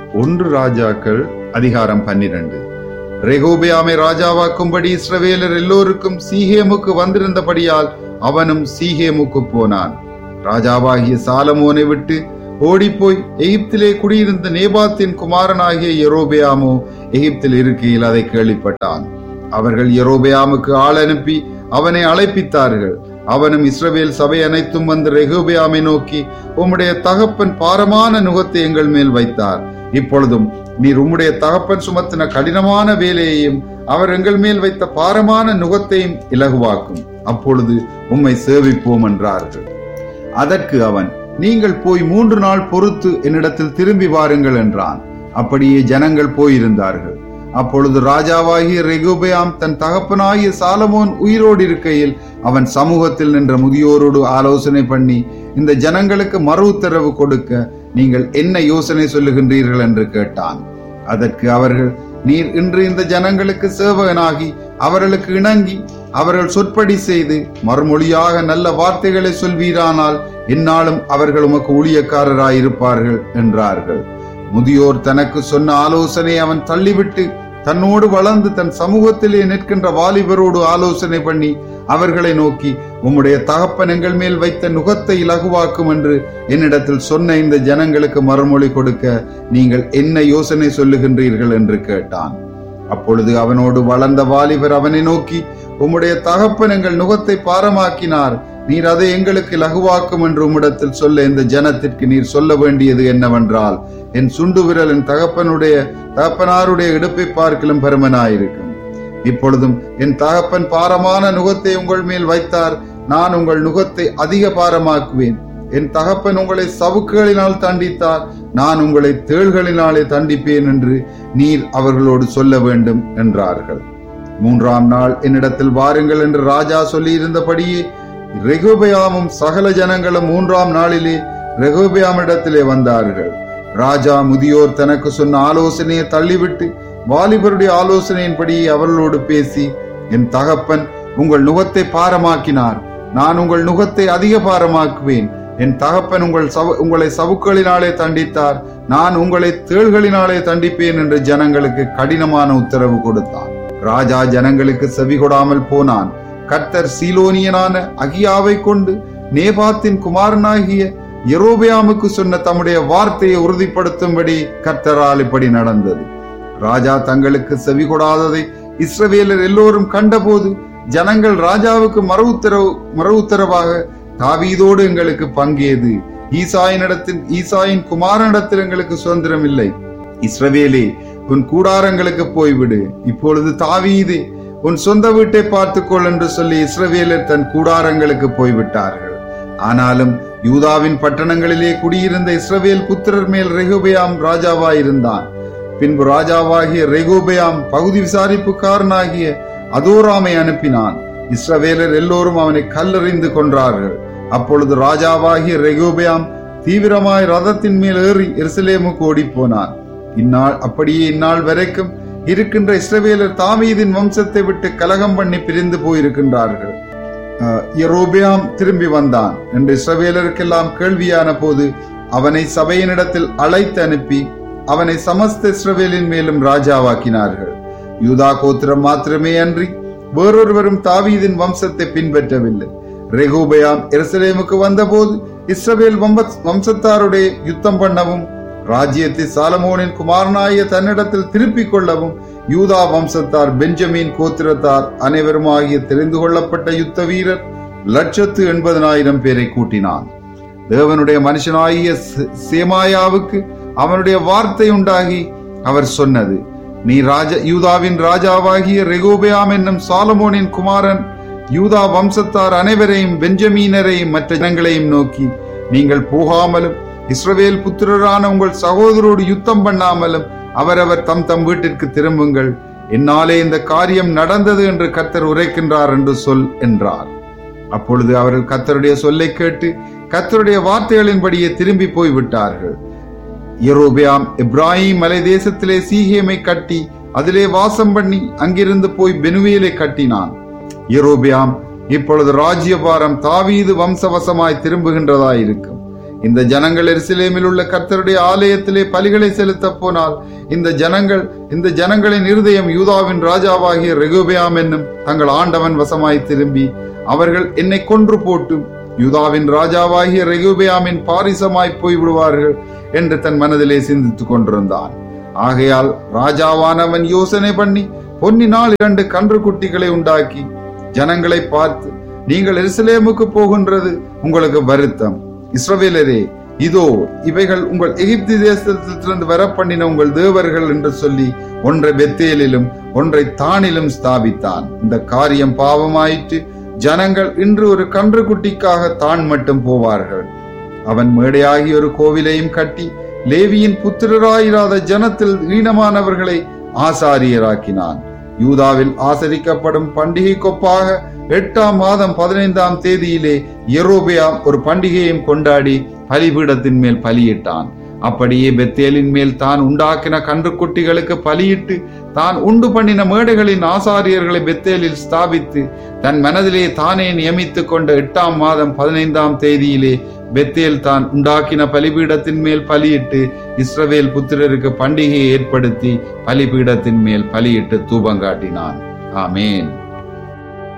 ஒன்று ராஜாக்கள் அதிகாரம் பன்னிரண்டு ரெகோபியாமை ராஜாவாக்கும்படி இஸ்ரவேலர் எல்லோருக்கும் சீஹேமுக்கு வந்திருந்தபடியால் அவனும் சீஹேமுக்கு போனான் ராஜாவாகிய சாலமோனை விட்டு ஓடிப்போய் எகிப்திலே குடியிருந்த நேபாத்தின் குமாரனாகிய எரோபியாமோ எகிப்தில் இருக்கையில் அதை கேள்விப்பட்டான் அவர்கள் எரோபியாமுக்கு ஆள் அனுப்பி அவனை அழைப்பித்தார்கள் அவனும் இஸ்ரவேல் சபை அனைத்தும் வந்து ரெகோபியாமை நோக்கி உம்முடைய தகப்பன் பாரமான நுகத்தை எங்கள் மேல் வைத்தார் இப்பொழுதும் நீர் உம்முடைய தகப்பன் சுமத்தின கடினமான வேலையையும் அவர் எங்கள் மேல் வைத்த பாரமான நுகத்தையும் இலகுவாக்கும் அப்பொழுது உம்மை சேவிப்போம் என்றார்கள் அதற்கு அவன் நீங்கள் போய் மூன்று நாள் பொறுத்து என்னிடத்தில் திரும்பி வாருங்கள் என்றான் அப்படியே ஜனங்கள் போயிருந்தார்கள் அப்பொழுது ராஜாவாகிய ரெகுபயாம் தன் தகப்பனாகிய சாலமோன் உயிரோடு இருக்கையில் அவன் சமூகத்தில் நின்ற முதியோரோடு ஆலோசனை பண்ணி இந்த ஜனங்களுக்கு மறு உத்தரவு கொடுக்க நீங்கள் என்ன யோசனை சொல்லுகின்றீர்கள் என்று கேட்டான் அதற்கு அவர்கள் நீர் இன்று இந்த ஜனங்களுக்கு சேவகனாகி அவர்களுக்கு இணங்கி அவர்கள் சொற்படி செய்து மறுமொழியாக நல்ல வார்த்தைகளை சொல்வீரானால் என்னாலும் அவர்கள் உமக்கு ஊழியக்காரராயிருப்பார்கள் என்றார்கள் முதியோர் தனக்கு சொன்ன ஆலோசனை அவன் தள்ளிவிட்டு தன்னோடு வளர்ந்து தன் சமூகத்திலே நிற்கின்ற வாலிபரோடு ஆலோசனை பண்ணி அவர்களை நோக்கி உம்முடைய தகப்பன் எங்கள் மேல் வைத்த நுகத்தை இலகுவாக்கும் என்று என்னிடத்தில் சொன்ன இந்த ஜனங்களுக்கு மறுமொழி கொடுக்க நீங்கள் என்ன யோசனை சொல்லுகின்றீர்கள் என்று கேட்டான் அப்பொழுது அவனோடு வளர்ந்த வாலிபர் அவனை நோக்கி உம்முடைய தகப்பன் எங்கள் நுகத்தை பாரமாக்கினார் நீர் அதை எங்களுக்கு லகுவாக்கும் என்று உம்மிடத்தில் சொல்ல இந்த ஜனத்திற்கு நீர் சொல்ல வேண்டியது என்னவென்றால் என் சுண்டு விரல் என் தகப்பனுடைய தகப்பனாருடைய இடுப்பை பார்க்கலும் பெருமனாயிருக்கும் இப்பொழுதும் என் தகப்பன் பாரமான நுகத்தை உங்கள் மேல் வைத்தார் நான் உங்கள் நுகத்தை அதிக பாரமாக்குவேன் என் தகப்பன் உங்களை சவுக்குகளினால் தண்டித்தார் நான் உங்களை தேள்களினாலே தண்டிப்பேன் என்று நீர் அவர்களோடு சொல்ல வேண்டும் என்றார்கள் மூன்றாம் நாள் என்னிடத்தில் வாருங்கள் என்று ராஜா சொல்லியிருந்தபடியே ரெகுபயாமும் சகல ஜனங்களும் மூன்றாம் நாளிலே ரெகுபயாமிடத்திலே வந்தார்கள் ராஜா முதியோர் தனக்கு சொன்ன ஆலோசனையை தள்ளிவிட்டு வாலிபருடைய ஆலோசனையின்படி அவர்களோடு பேசி என் தகப்பன் உங்கள் நுகத்தை பாரமாக்கினார் நான் உங்கள் நுகத்தை அதிக பாரமாக்குவேன் என் தகப்பன் உங்கள் சவ உங்களை சவுக்களினாலே தண்டித்தார் நான் உங்களை தேள்களினாலே தண்டிப்பேன் என்று ஜனங்களுக்கு கடினமான உத்தரவு கொடுத்தான் ராஜா ஜனங்களுக்கு செவி கொடாமல் போனான் கர்த்தர் சீலோனியனான அகியாவை கொண்டு நேபாத்தின் குமாரனாகிய எரோபியாமுக்கு சொன்ன தம்முடைய வார்த்தையை உறுதிப்படுத்தும்படி கர்த்தரால் இப்படி நடந்தது ராஜா தங்களுக்கு செவி கொடாததை இஸ்ரவேலர் எல்லோரும் கண்டபோது ஜனங்கள் ராஜாவுக்கு மறு உத்தரவு மறு உத்தரவாக தாவீதோடு எங்களுக்கு பங்கேது ஈசாயினிடத்தில் ஈசாயின் குமாரனிடத்தில் எங்களுக்கு சுதந்திரம் இல்லை இஸ்ரவேலே உன் கூடாரங்களுக்கு போய்விடு இப்பொழுது தாவீதே உன் சொந்த வீட்டை பார்த்துக்கொள் என்று சொல்லி இஸ்ரவேலர் தன் கூடாரங்களுக்கு போய்விட்டார்கள் ஆனாலும் யூதாவின் பட்டணங்களிலே குடியிருந்த இஸ்ரவேல் புத்திரர் மேல் ரெகுபயாம் ராஜாவாயிருந்தான் பின்பு ராஜாவாகிய ரெகோபயாம் பகுதி விசாரிப்புக்காரனாகிய அதோராமை அனுப்பினான் இஸ்ரவேலர் எல்லோரும் அவனை கல்லறிந்து கொன்றார்கள் அப்பொழுது ராஜாவாகிய ரெகோபயாம் தீவிரமாய் ரதத்தின் மேல் ஏறி எருசலேமுக்கு ஓடி போனான் இந்நாள் அப்படியே இந்நாள் வரைக்கும் இருக்கின்ற இஸ்ரவேலர் தாவீதின் வம்சத்தை விட்டு கலகம் பண்ணி பிரிந்து போயிருக்கின்றார்கள் எரோபியாம் திரும்பி வந்தான் என்று இஸ்ரவேலருக்கெல்லாம் கேள்வியான போது அவனை சபையினிடத்தில் அழைத்து அனுப்பி அவனை சமஸ்த இஸ்ரவேலின் மேலும் ராஜாவாக்கினார்கள் யூதா கோத்திரம் மாத்திரமே அன்றி வேறொருவரும் தாவீதின் வம்சத்தை பின்பற்றவில்லை ரெகூபயாம் எருசலேமுக்கு வந்தபோது இஸ்ரவேல் வம்சத்தாருடைய யுத்தம் பண்ணவும் ராஜ்யத்தை சாலமோனின் குமாரனாய தன்னிடத்தில் திருப்பிக் கொள்ளவும் யூதா வம்சத்தார் பெஞ்சமின் கோத்திரத்தார் அனைவருமாகிய தெரிந்து கொள்ளப்பட்ட யுத்த வீரர் லட்சத்து எண்பதனாயிரம் பேரை கூட்டினான் தேவனுடைய மனுஷனாகிய சேமாயாவுக்கு அவனுடைய வார்த்தை உண்டாகி அவர் சொன்னது நீ ராஜ யூதாவின் ராஜாவாகிய ரெகோபயாம் என்னும் சாலமோனின் குமாரன் யூதா வம்சத்தார் அனைவரையும் பெஞ்சமீனரையும் மற்ற ஜனங்களையும் நோக்கி நீங்கள் போகாமலும் இஸ்ரவேல் புத்திரரான உங்கள் சகோதரோடு யுத்தம் பண்ணாமலும் அவரவர் தம் தம் வீட்டிற்கு திரும்புங்கள் என்னாலே இந்த காரியம் நடந்தது என்று கத்தர் உரைக்கின்றார் என்று சொல் என்றார் அப்பொழுது அவர்கள் கத்தருடைய சொல்லை கேட்டு கத்தருடைய வார்த்தைகளின்படியே திரும்பி போய் விட்டார்கள் எரோபியாம் இப்ராஹிம் மலை தேசத்திலே சீஹேமை கட்டி அதிலே வாசம் பண்ணி அங்கிருந்து போய் பெனுவேலை கட்டினான் எரோபியாம் இப்பொழுது ராஜ்யபாரம் தாவீது வம்சவசமாய் திரும்புகின்றதாயிருக்கும் இந்த ஜனங்கள் எருசலேமில் உள்ள கர்த்தருடைய ஆலயத்திலே பலிகளை செலுத்த போனால் இந்த ஜனங்கள் இந்த ஜனங்களின் இருதயம் யூதாவின் ராஜாவாகிய ரெகுபயாம் என்னும் தங்கள் ஆண்டவன் வசமாய் திரும்பி அவர்கள் என்னை கொன்று போட்டும் யூதாவின் ராஜாவாகிய ரெகுபயாமின் பாரிசமாய் போய்விடுவார்கள் என்று தன் மனதிலே சிந்தித்துக் கொண்டிருந்தான் ஆகையால் ராஜாவானவன் யோசனை பண்ணி பொன்னினால் இரண்டு கன்று குட்டிகளை உண்டாக்கி ஜனங்களை பார்த்து நீங்கள் எருசலேமுக்கு போகின்றது உங்களுக்கு வருத்தம் இஸ்ரவேலரே இதோ இவைகள் உங்கள் எகிப்து தேசத்திலிருந்து வர பண்ணின உங்கள் தேவர்கள் என்று சொல்லி ஒன்றை பெத்தேலிலும் ஒன்றை தானிலும் ஸ்தாபித்தான் இந்த காரியம் பாவமாயிற்று ஜனங்கள் இன்று ஒரு கன்று குட்டிக்காக தான் மட்டும் போவார்கள் அவன் மேடையாகி ஒரு கோவிலையும் கட்டி லேவியின் புத்திரராயிராத ஜனத்தில் ஈனமானவர்களை ஆசாரியராக்கினான் யூதாவில் ஆசரிக்கப்படும் பண்டிகை கொப்பாக எட்டாம் மாதம் பதினைந்தாம் தேதியிலே எரோபியாம் ஒரு பண்டிகையும் கொண்டாடி பலிபீடத்தின் மேல் பலியிட்டான் அப்படியே பெத்தேலின் மேல் தான் உண்டாக்கின கன்றுக்குட்டிகளுக்கு பலியிட்டு தான் உண்டு பண்ணின மேடைகளின் ஆசாரியர்களை பெத்தேலில் ஸ்தாபித்து தன் மனதிலே தானே நியமித்துக் கொண்ட எட்டாம் மாதம் பதினைந்தாம் தேதியிலே பெத்தேல் தான் உண்டாக்கின பலிபீடத்தின் மேல் பலியிட்டு இஸ்ரவேல் புத்திரருக்கு பண்டிகையை ஏற்படுத்தி பலிபீடத்தின் மேல் பலியிட்டு தூபங்காட்டினான் ஆமேன்